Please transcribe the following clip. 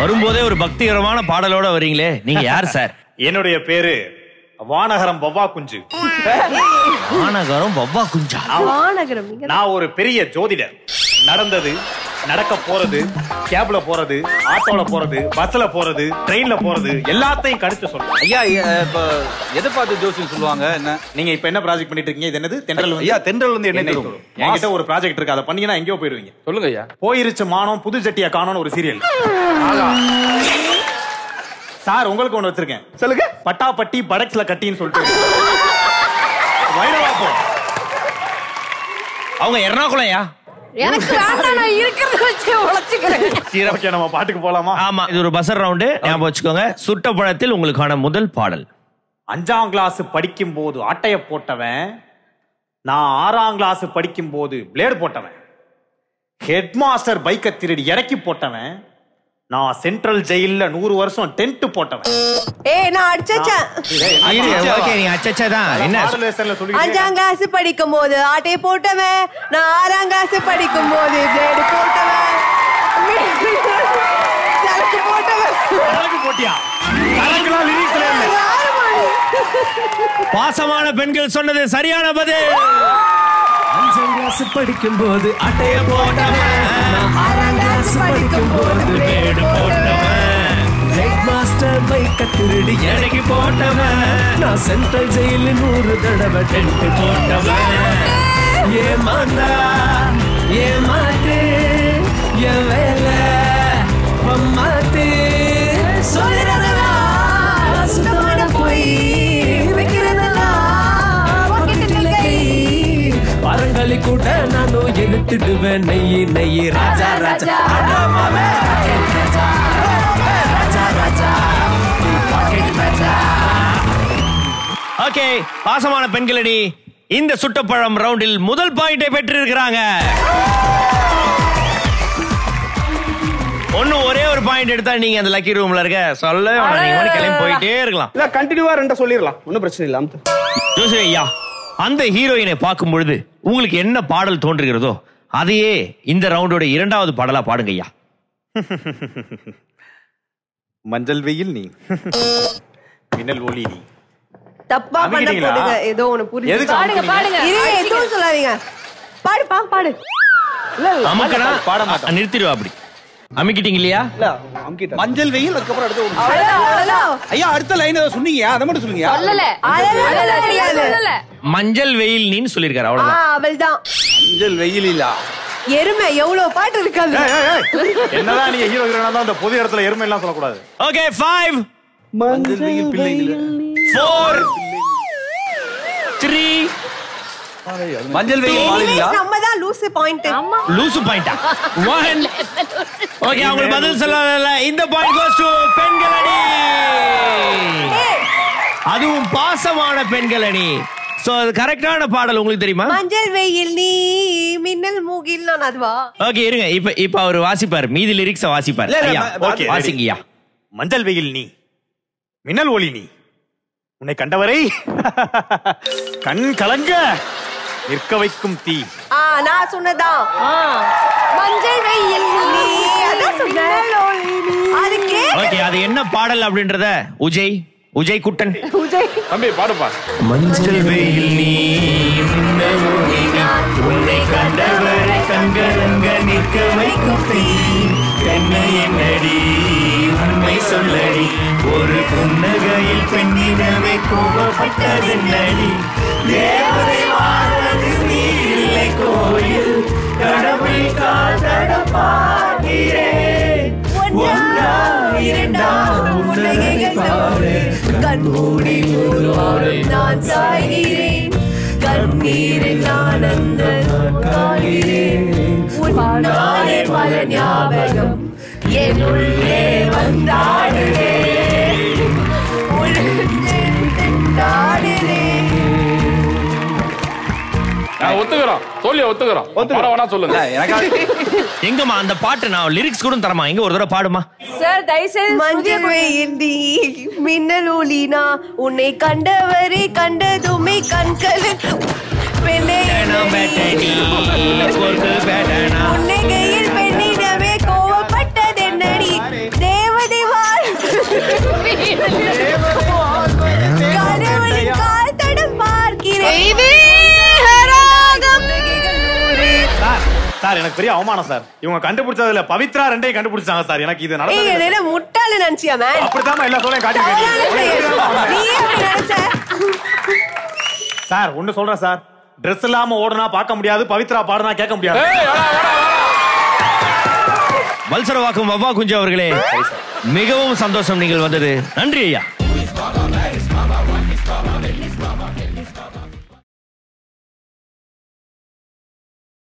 வரும்போதே ஒரு பக்திகரமான பாடலோட வரீங்களே நீங்க யார் சார் என்னுடைய பேரு வானகரம் வவ்வா குஞ்சு மாநகரம் வவ்வா குஞ்சா வானகரம் நீங்க நான் ஒரு பெரிய ஜோதிடர் நடந்தது நடக்க போறது கேப்ல போறது ஆட்டோல போறது பஸ்ல போறது ட்ரெயின்ல போறது எல்லாத்தையும் கணிச்சு சொல்றேன் ஐயா ஐயா, இப்ப எதை பார்த்து ஜோசியம் சொல்லுவாங்க என்ன நீங்க இப்ப என்ன ப்ராஜெக்ட் பண்ணிட்டு இருக்கீங்க இது என்னது தென்றல் வந்து ஐயா தென்றல் வந்து என்ன எண்ணெய் தரும் தரும். என்கிட்ட ஒரு ப்ராஜெக்ட் இருக்கு அதை பண்ணீங்கன்னா எங்கேயோ போயிருவீங்க சொல்லுங்க ஐயா போயிருச்சு மானம் புது ஜட்டியா காணோம்னு ஒரு சீரியல் சார் உங்களுக்கு ஒண்ணு வச்சிருக்கேன் சொல்லுங்க பட்டாப்பட்டி படக்ஸ்ல கட்டின்னு சொல்லிட்டு வைரவா போ அவங்க எர்ணாகுளம்யா எனக்கு வேண்டாம் நான் இருக்கிறத வச்சு உழைச்சுக்கிறேன் ஓகே நம்ம பாட்டுக்கு போலாமா ஆமா இது ஒரு பசர் ரவுண்டு ஞாபகம் வச்சுக்கோங்க சுட்ட பழத்தில் உங்களுக்கான முதல் பாடல் அஞ்சாம் கிளாஸ் படிக்கும் போது ஆட்டைய போட்டவன் நான் ஆறாம் கிளாஸ் படிக்கும் போது பிளேடு போட்டவன் ஹெட் மாஸ்டர் பைக்கை திருடி இறக்கி போட்டவன் நான் சென்ட்ரல் ஜெயில்ல நூறு வருஷம் டென்ட் போட்டவன் ஏய் நான் அடிச்சேன் ஓகே நீங்க அச்சச்சா தான் என்ன மாடுலேஷன்ல சொல்லிக்கிட்டே அஞ்சாம் கிளாஸ் படிக்கும் போது ஆட்டையை போட்டவன் நான் ஆறாம் கிளாஸ் படிக்கும் போது பிளேடு போட்டவன் சரக்கு போட்டவன் கணக்கு போட்டியா கணக்குலாம் lyrics ல இல்ல. யாரும்மா நீ? பாசமான பெண்கள் சொன்னது சரியான பதில் அஞ்சாம் கிளாஸ் படிக்கும் போது அட்டைய போட்டவன் ஆறாம் கிளாஸ் படிக்கும் போது பிளேடு போட்டவன் ஹெட் மாஸ்டர் பைக்க திருடி எனக்கு போட்டவன் நான் சென்ட்ரல் ஜெயிலு நூறு தடவை டென்ட் போட்டவன் ஏமாந்தா ஏமாத்து என் வேலை மாத்து சொல்றதெல்லாம் சுத்தமான போய் வைக்கிறதெல்லாம் பாக்கெட்டில் கை பரங்களி கூட நானும் எடுத்துடுவேன் நெய் நெய் ராஜா ராஜா அடமாவே ராஜா ராஜா ராஜா நீ பாக்கெட் ராஜா ஓகே பாசமான பெண்களடி இந்த சுட்டப்பழம் ரவுண்டில் முதல் பாயிண்டை பெற்றிருக்கிறாங்க ஒன்னும் ஒரே ஒரு பாயிண்ட் எடுத்தா நீங்க அந்த லக்கி ரூம்ல இருக்க சொல்ல வேணாம். நீங்க பாட்டுக்கு கிளம்பி போயிட்டே இருக்கலாம் இல்ல கண்டினியூவா ரெண்ட சொல்லிடலாம் ஒன்றும் பிரச்சனை இல்ல அமுத்து. ஜோசி ஐயா அந்த ஹீரோயினை பார்க்கும் பொழுது உங்களுக்கு என்ன பாடல் தோன்றுகிறதோ அதையே இந்த ரவுண்டோட இரண்டாவது பாடலா பாடுங்க ஐயா மஞ்சள் வெயில் நீ மின்னல் ஒளி நீ தப்பா பண்ண அமைக்கிறீங்களா? போடுங்க ஏதோ ஒண்ணு புரியுது எதுக்கு பாடுங்க அமுக்குறீங்க? பாடுங்க இரு எதுவும் சொல்லாதீங்க பாடுப்பா பாடு அமுக்கனா பாட மாட்டோம். நிறுத்திடுவா அப்படி அமுக்கிட்டீங்க இல்லையா இல்ல அமுக்கிட்டேன் மஞ்சள் வெயில் அதுக்கப்புறம் அடுத்து ஒரு- அவ்வளவுதான், அவ்வளவுதான். ஐயா அடுத்த லைன் ஏதோ சொன்னீங்க அதை மட்டும் சொல்லுங்க அதெல்லாம் சொல்ல முடியாது. மஞ்சள் வெயில் நீன்னு சொல்லியிருக்காரு ஆ, அவ்வளவுதான் அவள்தான் மஞ்சள் வெயில் இல்ல எருமை எவ்வளவு பாட்டு இருக்காது ஏய், ஏய், ஏய். என்னதான் நீங்க ஹீரோ ஹீரோனா தான் அந்த பொது இடத்துல எருமை எல்லாம் சொல்லக்கூடாது ஓகே ஃபைவ் மஞ்சள் வெயில் பிள்ளைங்கள ஃபோர் த்ரீ மஞ்சள் வெயில் மாலையிலா நம்ம தான் லூசு பாயிண்ட் லூசு பாயிண்டா ஒன் ஓகே அவங்க பதில் சொல்லல இந்த பாயிண்ட் கோஸ் டு பெண்கள் அணி அதுவும் பாசமான பெண்கள் அணி சோ அது கரெக்டான பாடல் உங்களுக்கு தெரியுமா மஞ்சள் வெயில் நீ மின்னல் மூகில் நான் அதுவா ஓகே இருங்க இப்ப இப்ப அவர் வாசிப்பார் மீதி லிரிக்ஸ வாசிப்பார் இல்ல, இல்ல, ஐயா ம- okay, வாசிங்கய்யா மஞ்சள் வெயில் நீ மின்னல் ஒளி நீ உன்னை கண்டவரை கண் கலங்க நிற்க வைக்கும் தீ ஆ நான் சொன்னதான் மஞ்சள் வெயில் நீ அதான் சொன்னேன் அதுக்கே ஓகே அது என்ன பாடல் அப்படின்றத உஜய் உஜய் குட்டன் பூஜை தம்பி பாடுப்பா மஞ்சள் வெயில் நீ உன்னை கண்டவரை கண்களங்க நிற்க வைக்கும் தீ என்ன என்னடி உண்மை சொல்லடி ஒரு புன்னகையில் பெண்ணினவை கோபப்பட்டதென்னடி தேவதை வாழ்வது நீ இல்லை கோயில் கடவுள் காதட பார்க்கிறேன் ஒன்றா இரண்டா உன்னை பாரு கண்மூடி மூடுவாரும் நான் சாய்கிறேன் கண்ணீரில் ஆனந்த காண்கிறேன் உன்னாலே பல ஞாபகம் என் உள்ளே வந்தாடுதே உள்ளத்தில் திண்டாடுதே நான் ஒத்துக்கிறோம் சொல்லி ஒத்துக்கிறோம் பாட வேணா சொல்லுங்க எனக்கு எங்கம்மா அந்த பாட்டு நான் லிரிக்ஸ் கூட தரமா எங்க ஒரு தடவை பாடுமா சார் தயவுசெய்து மஞ்சள் வெயில் நீ மின்னல் ஒளினா உன்னை கண்டவரை கண்டதுமே கண்களுக்கு பெண்ணே புன்னகையில் பெண்ணிடமே கோவப்பட்டதென்னடி தேவதை சார் எனக்கு பெரிய அவமானம் சார் இவங்க கண்டுபிடிச்சதுல பவித்ரா ரெண்டையும் கண்டுபிடிச்சாங்க சார் எனக்கு இது ஏய் நடந்தது இல்ல என்ன முட்டாளு நினைச்சியா மேன் சார். அப்படித்தான் எல்லா சோழையும் நீ எப்படி நினைச்ச சார் ஒண்ணு சொல்றேன் சார் Dress இல்லாம ஓடுனா பார்க்க முடியாது பவித்ரா பாடுனா கேட்க முடியாது ஏய், வாடா, வாடா, வாடா. வல்சரவாக்கும் வவ்வா குஞ்சு அவர்களே மிகவும் சந்தோஷம் நீங்கள் வந்தது நன்றி ஐயா